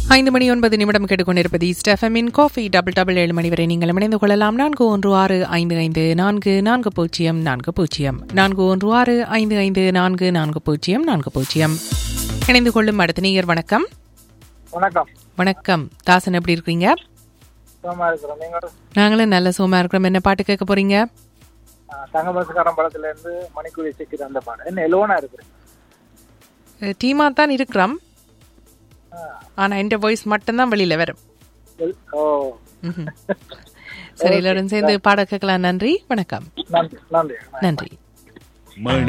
ஐந்து மணி ஒன்பது நிமிடம் கேட்டுக்கொண்டிருப்பது ஸ்டெஃபமின் காஃபி டபுள் டபுள் ஏழு மணி வரை நீங்கள் இணைந்து கொள்ளலாம் நான்கு ஒன்று ஆறு ஐந்து ஐந்து நான்கு நான்கு பூஜ்ஜியம் நான்கு பூஜ்ஜியம் நான்கு ஒன்று ஆறு ஐந்து ஐந்து நான்கு நான்கு பூஜ்ஜியம் நான்கு பூஜ்ஜியம் இணைந்து கொள்ளும் அடுத்த நீர் வணக்கம் வணக்கம் வணக்கம் தாசன் எப்படி இருக்கீங்க சுகமா இருக்கிறோம் நீங்கள் நாங்களும் நல்ல சோமா இருக்கிறோம் என்ன பாட்டு கேட்க போறீங்க தங்கபசுக்காரன் படத்துல இருந்து மணிக்குடி சிக்கிற அந்த பாடம் என்ன எலோனா இருக்கிறேன் டீமா தான் இருக்கிறோம் ஆனா என் வாய்ஸ் மட்டும்தான் வெளியில வரும் ஓ ம்ஹும். சரி எல்லாரும் சேர்ந்து பாட கேட்கலாம் நன்றி வணக்கம் நன்றி நன்றி நன்றி மணி